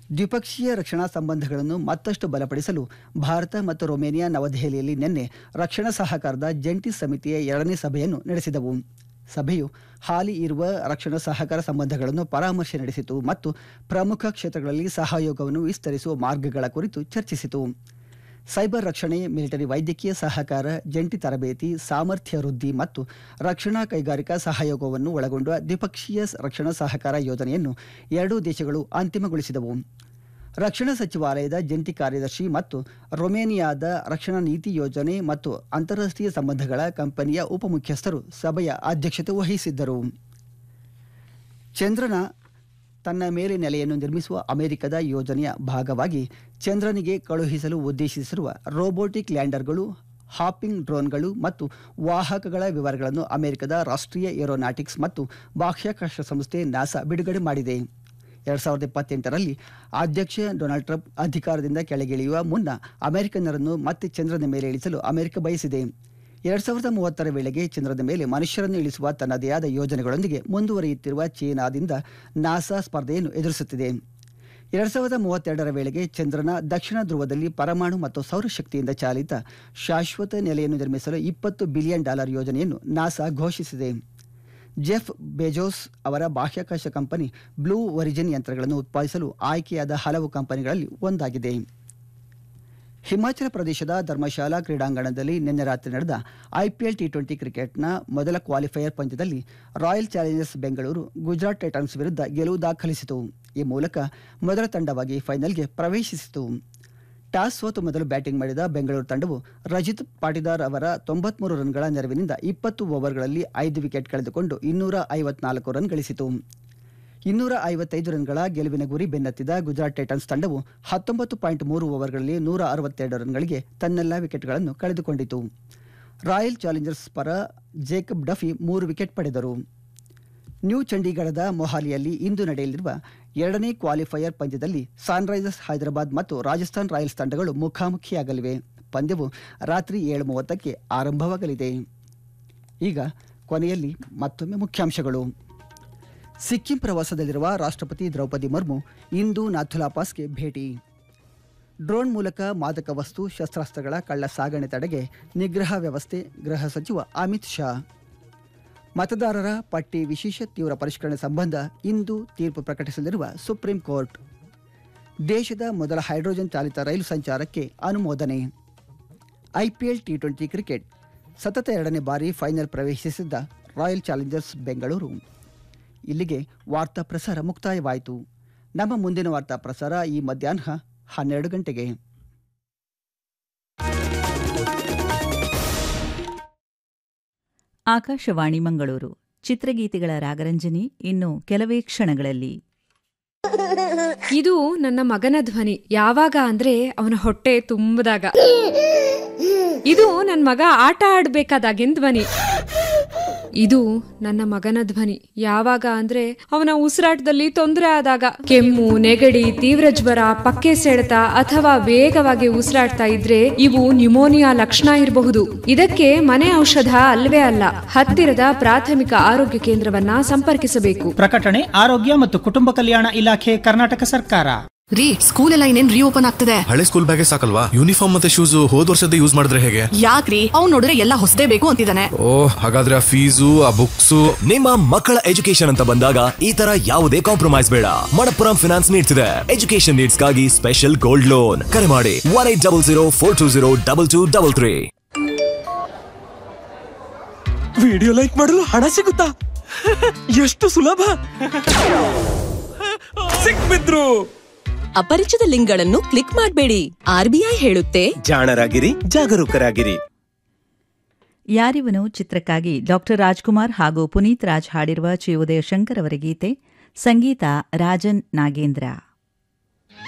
ದ್ವಿಪಕ್ಷೀಯ ರಕ್ಷಣಾ ಸಂಬಂಧಗಳನ್ನು ಮತ್ತಷ್ಟು ಬಲಪಡಿಸಲು ಭಾರತ ಮತ್ತು ರೊಮೇನಿಯಾ ನವದೆಹಲಿಯಲ್ಲಿ ನಿನ್ನೆ ರಕ್ಷಣಾ ಸಹಕಾರದ ಜಂಟಿ ಸಮಿತಿಯ ಎರಡನೇ ಸಭೆಯನ್ನು ನಡೆಸಿದವು ಸಭೆಯು ಹಾಲಿ ಇರುವ ರಕ್ಷಣಾ ಸಹಕಾರ ಸಂಬಂಧಗಳನ್ನು ಪರಾಮರ್ಶೆ ನಡೆಸಿತು ಮತ್ತು ಪ್ರಮುಖ ಕ್ಷೇತ್ರಗಳಲ್ಲಿ ಸಹಯೋಗವನ್ನು ವಿಸ್ತರಿಸುವ ಮಾರ್ಗಗಳ ಕುರಿತು ಚರ್ಚಿಸಿತು ಸೈಬರ್ ರಕ್ಷಣೆ ಮಿಲಿಟರಿ ವೈದ್ಯಕೀಯ ಸಹಕಾರ ಜಂಟಿ ತರಬೇತಿ ಸಾಮರ್ಥ್ಯ ವೃದ್ಧಿ ಮತ್ತು ರಕ್ಷಣಾ ಕೈಗಾರಿಕಾ ಸಹಯೋಗವನ್ನು ಒಳಗೊಂಡ ದ್ವಿಪಕ್ಷೀಯ ರಕ್ಷಣಾ ಸಹಕಾರ ಯೋಜನೆಯನ್ನು ಎರಡೂ ದೇಶಗಳು ಅಂತಿಮಗೊಳಿಸಿದವು ರಕ್ಷಣಾ ಸಚಿವಾಲಯದ ಜಂಟಿ ಕಾರ್ಯದರ್ಶಿ ಮತ್ತು ರೊಮೇನಿಯಾದ ರಕ್ಷಣಾ ನೀತಿ ಯೋಜನೆ ಮತ್ತು ಅಂತಾರಾಷ್ಟ್ರೀಯ ಸಂಬಂಧಗಳ ಕಂಪನಿಯ ಉಪಮುಖ್ಯಸ್ಥರು ಸಭೆಯ ಅಧ್ಯಕ್ಷತೆ ವಹಿಸಿದ್ದರು ಚಂದ್ರನ ತನ್ನ ಮೇಲೆ ನೆಲೆಯನ್ನು ನಿರ್ಮಿಸುವ ಅಮೆರಿಕದ ಯೋಜನೆಯ ಭಾಗವಾಗಿ ಚಂದ್ರನಿಗೆ ಕಳುಹಿಸಲು ಉದ್ದೇಶಿಸಿರುವ ರೋಬೋಟಿಕ್ ಲ್ಯಾಂಡರ್ಗಳು ಹಾಪಿಂಗ್ ಡ್ರೋನ್ಗಳು ಮತ್ತು ವಾಹಕಗಳ ವಿವರಗಳನ್ನು ಅಮೆರಿಕದ ರಾಷ್ಟ್ರೀಯ ಏರೋನಾಟಿಕ್ಸ್ ಮತ್ತು ಬಾಹ್ಯಾಕಾಶ ಸಂಸ್ಥೆ ನಾಸಾ ಬಿಡುಗಡೆ ಮಾಡಿದೆ ಎರಡ್ ಸಾವಿರದ ಇಪ್ಪತ್ತೆಂಟರಲ್ಲಿ ಅಧ್ಯಕ್ಷ ಡೊನಾಲ್ಡ್ ಟ್ರಂಪ್ ಅಧಿಕಾರದಿಂದ ಕೆಳಗಿಳಿಯುವ ಮುನ್ನ ಅಮೆರಿಕನ್ನರನ್ನು ಮತ್ತೆ ಚಂದ್ರನ ಮೇಲೆ ಇಳಿಸಲು ಅಮೆರಿಕ ಬಯಸಿದೆ ಎರಡ್ ಸಾವಿರದ ಮೂವತ್ತರ ವೇಳೆಗೆ ಚಂದ್ರದ ಮೇಲೆ ಮನುಷ್ಯರನ್ನು ಇಳಿಸುವ ತನ್ನದೇ ಆದ ಯೋಜನೆಗಳೊಂದಿಗೆ ಮುಂದುವರಿಯುತ್ತಿರುವ ಚೀನಾದಿಂದ ನಾಸಾ ಸ್ಪರ್ಧೆಯನ್ನು ಎದುರಿಸುತ್ತಿದೆ ಎರಡ್ ಸಾವಿರದ ಮೂವತ್ತೆರಡರ ವೇಳೆಗೆ ಚಂದ್ರನ ದಕ್ಷಿಣ ಧ್ರುವದಲ್ಲಿ ಪರಮಾಣು ಮತ್ತು ಸೌರಶಕ್ತಿಯಿಂದ ಚಾಲಿತ ಶಾಶ್ವತ ನೆಲೆಯನ್ನು ನಿರ್ಮಿಸಲು ಇಪ್ಪತ್ತು ಬಿಲಿಯನ್ ಡಾಲರ್ ಯೋಜನೆಯನ್ನು ನಾಸಾ ಘೋಷಿಸಿದೆ ಜೆಫ್ ಬೆಜೋಸ್ ಅವರ ಬಾಹ್ಯಾಕಾಶ ಕಂಪನಿ ಬ್ಲೂ ಒರಿಜಿನ್ ಯಂತ್ರಗಳನ್ನು ಉತ್ಪಾದಿಸಲು ಆಯ್ಕೆಯಾದ ಹಲವು ಕಂಪನಿಗಳಲ್ಲಿ ಒಂದಾಗಿದೆ ಹಿಮಾಚಲ ಪ್ರದೇಶದ ಧರ್ಮಶಾಲಾ ಕ್ರೀಡಾಂಗಣದಲ್ಲಿ ನಿನ್ನೆ ರಾತ್ರಿ ನಡೆದ ಐಪಿಎಲ್ ಟಿ ಟ್ವೆಂಟಿ ಕ್ರಿಕೆಟ್ನ ಮೊದಲ ಕ್ವಾಲಿಫೈಯರ್ ಪಂದ್ಯದಲ್ಲಿ Royal Challengers Bengaluru Gujarat Titans ವಿರುದ್ಧ ಗೆಲುವು ದಾಖಲಿಸಿತು ಈ ಮೂಲಕ ಮೊದಲ ತಂಡವಾಗಿ ಫೈನಲ್ಗೆ ಪ್ರವೇಶಿಸಿತು ಟಾಸ್ ಸೋತು ಮೊದಲು ಬ್ಯಾಟಿಂಗ್ ಮಾಡಿದ ಬೆಂಗಳೂರು ತಂಡವು ರಜಿತ್ ಪಾಟಿದಾರ್ ಅವರ ತೊಂಬತ್ಮೂರು ರನ್ಗಳ ನೆರವಿನಿಂದ ಇಪ್ಪತ್ತು ಓವರ್ಗಳಲ್ಲಿ ಐದು ವಿಕೆಟ್ ಕಳೆದುಕೊಂಡು ಇನ್ನೂರ ಐವತ್ನಾಲ್ಕು ರನ್ ಗಳಿಸಿತು ಇನ್ನೂರ ಐವತ್ತೈದು ರನ್ಗಳ ಗೆಲುವಿನ ಗುರಿ ಬೆನ್ನತ್ತಿದ ಗುಜರಾತ್ ಟೈಟನ್ಸ್ ತಂಡವು ಹತ್ತೊಂಬತ್ತು ಪಾಯಿಂಟ್ ಮೂರು ಓವರ್ಗಳಲ್ಲಿ ನೂರ ಅರವತ್ತೆರಡು ರನ್ಗಳಿಗೆ ತನ್ನೆಲ್ಲ ವಿಕೆಟ್ಗಳನ್ನು ಕಳೆದುಕೊಂಡಿತು ರಾಯಲ್ ಚಾಲೆಂಜರ್ಸ್ ಪರ ಜೇಕಬ್ ಡಫಿ ಮೂರು ವಿಕೆಟ್ ಪಡೆದರು ನ್ಯೂ ಚಂಡೀಗಢದ ಮೊಹಾಲಿಯಲ್ಲಿ ಇಂದು ನಡೆಯಲಿರುವ ಎರಡನೇ ಕ್ವಾಲಿಫೈಯರ್ ಪಂದ್ಯದಲ್ಲಿ ಸನ್ರೈಸರ್ಸ್ ಹೈದರಾಬಾದ್ ಮತ್ತು ರಾಜಸ್ಥಾನ್ ರಾಯಲ್ಸ್ ತಂಡಗಳು ಮುಖಾಮುಖಿಯಾಗಲಿವೆ ಪಂದ್ಯವು ರಾತ್ರಿ ಏಳು ಮೂವತ್ತಕ್ಕೆ ಆರಂಭವಾಗಲಿದೆ ಈಗ ಕೊನೆಯಲ್ಲಿ ಮತ್ತೊಮ್ಮೆ ಮುಖ್ಯಾಂಶಗಳು ಸಿಕ್ಕಿಂ ಪ್ರವಾಸದಲ್ಲಿರುವ ರಾಷ್ಟ್ರಪತಿ ದ್ರೌಪದಿ ಮುರ್ಮು ಇಂದು ನಾಥುಲಾ ಪಾಸ್ಗೆ ಭೇಟಿ ಡ್ರೋನ್ ಮೂಲಕ ಮಾದಕ ವಸ್ತು ಶಸ್ತ್ರಾಸ್ತ್ರಗಳ ಕಳ್ಳ ಸಾಗಣೆ ತಡೆಗೆ ನಿಗ್ರಹ ವ್ಯವಸ್ಥೆ ಗೃಹ ಸಚಿವ ಅಮಿತ್ ಶಾ ಮತದಾರರ ಪಟ್ಟಿ ವಿಶೇಷ ತೀವ್ರ ಪರಿಷ್ಕರಣೆ ಸಂಬಂಧ ಇಂದು ತೀರ್ಪು ಪ್ರಕಟಿಸಲಿರುವ ಸುಪ್ರೀಂ ಕೋರ್ಟ್ ದೇಶದ ಮೊದಲ ಹೈಡ್ರೋಜನ್ ಚಾಲಿತ ರೈಲು ಸಂಚಾರಕ್ಕೆ ಅನುಮೋದನೆ ಐಪಿಎಲ್ ಟಿ ಟ್ವೆಂಟಿ ಕ್ರಿಕೆಟ್ ಸತತ ಎರಡನೇ ಬಾರಿ ಫೈನಲ್ ಪ್ರವೇಶಿಸಿದ್ದ ರಾಯಲ್ ಚಾಲೆಂಜರ್ಸ್ ಬೆಂಗಳೂರು ಇಲ್ಲಿಗೆ ವಾರ್ತಾ ಪ್ರಸಾರ ಮುಕ್ತಾಯವಾಯಿತು ನಮ್ಮ ಮುಂದಿನ ವಾರ್ತಾ ಪ್ರಸಾರ ಈ ಮಧ್ಯಾಹ್ನ ಹನ್ನೆರಡು ಗಂಟೆಗೆ ಆಕಾಶವಾಣಿ ಮಂಗಳೂರು ಚಿತ್ರಗೀತೆಗಳ ರಾಗರಂಜನಿ ಇನ್ನು ಕೆಲವೇ ಕ್ಷಣಗಳಲ್ಲಿ ಇದು ನನ್ನ ಮಗನ ಧ್ವನಿ ಯಾವಾಗ ಅಂದ್ರೆ ಅವನ ಹೊಟ್ಟೆ ತುಂಬದಾಗ ಇದು ನನ್ನ ಮಗ ಆಟ ಆಡ್ಬೇಕಾದಾಗಿನ ಧ್ವನಿ ಇದು ನನ್ನ ಮಗನ ಧ್ವನಿ ಯಾವಾಗ ಅಂದ್ರೆ ಅವನ ಉಸಿರಾಟದಲ್ಲಿ ತೊಂದರೆ ಆದಾಗ ಕೆಮ್ಮು ನೆಗಡಿ ತೀವ್ರ ಜ್ವರ ಪಕ್ಕೆ ಸೆಳೆತ ಅಥವಾ ವೇಗವಾಗಿ ಉಸಿರಾಡ್ತಾ ಇದ್ರೆ ಇವು ನ್ಯುಮೋನಿಯಾ ಲಕ್ಷಣ ಇರಬಹುದು ಇದಕ್ಕೆ ಮನೆ ಔಷಧ ಅಲ್ವೇ ಅಲ್ಲ ಹತ್ತಿರದ ಪ್ರಾಥಮಿಕ ಆರೋಗ್ಯ ಕೇಂದ್ರವನ್ನ ಸಂಪರ್ಕಿಸಬೇಕು ಪ್ರಕಟಣೆ ಆರೋಗ್ಯ ಮತ್ತು ಕುಟುಂಬ ಕಲ್ಯಾಣ ಇಲಾಖೆ ಕರ್ನಾಟಕ ಸರ್ಕಾರ ರೀ ಸ್ಕೂಲ್ ಎಲ್ಲ ಇನ್ನೇನ್ ರೀಓಪನ್ ಆಗ್ತದೆ ಹಳೆ ಸ್ಕೂಲ್ ಬ್ಯಾಗೆ ಸಾಕಲ್ವಾ ಯೂನಿಫಾರ್ಮ್ ಮತ್ತೆ ಶೂಸ್ ಹೋದ್ ವರ್ಷದ ಯೂಸ್ ಮಾಡಿದ್ರೆ ಹೇಗೆ ಯಾಕ್ರಿ ಅವ್ನ್ ನೋಡಿದ್ರೆ ಎಲ್ಲ ಹೊಸದೇ ಬೇಕು ಅಂತಿದ್ದಾನೆ ಓ ಹಾಗಾದ್ರೆ ಆ ಫೀಸು ಆ ಬುಕ್ಸ್ ನಿಮ್ಮ ಮಕ್ಕಳ ಎಜುಕೇಶನ್ ಅಂತ ಬಂದಾಗ ಈ ತರ ಯಾವುದೇ ಕಾಂಪ್ರಮೈಸ್ ಬೇಡ ಮಣಪ್ಪುರಂ ಫಿನಾನ್ಸ್ ನೀಡ್ತಿದೆ ಎಜುಕೇಶನ್ ನೀಡ್ಸ್ ಗಾಗಿ ಸ್ಪೆಷಲ್ ಗೋಲ್ಡ್ ಲೋನ್ ಕರೆ ಮಾಡಿ one eight double zero four two zero double two double three video like ಮಾಡಲು ಹಣ ಸಿಗುತ್ತಾ ಎಷ್ಟು ಸುಲಭ ಸಿಕ್ಬಿದ್ರು ಅಪರಿಚಿತ ಲಿಂಕ್ಗಳನ್ನು ಕ್ಲಿಕ್ ಮಾಡಬೇಡಿ ಆರ್ಬಿಐ ಹೇಳುತ್ತೆ ಜಾಣರಾಗಿರಿ ಜಾಗರೂಕರಾಗಿರಿ ಯಾರಿವನು ಚಿತ್ರಕ್ಕಾಗಿ ಡಾಕ್ಟರ್ ರಾಜ್ಕುಮಾರ್ ಹಾಗೂ ಪುನೀತ್ ರಾಜ್ ಹಾಡಿರುವ ಚಿ ಉದಯ ಶಂಕರ್ ಅವರ ಗೀತೆ ಸಂಗೀತ ರಾಜನ್ ನಾಗೇಂದ್ರ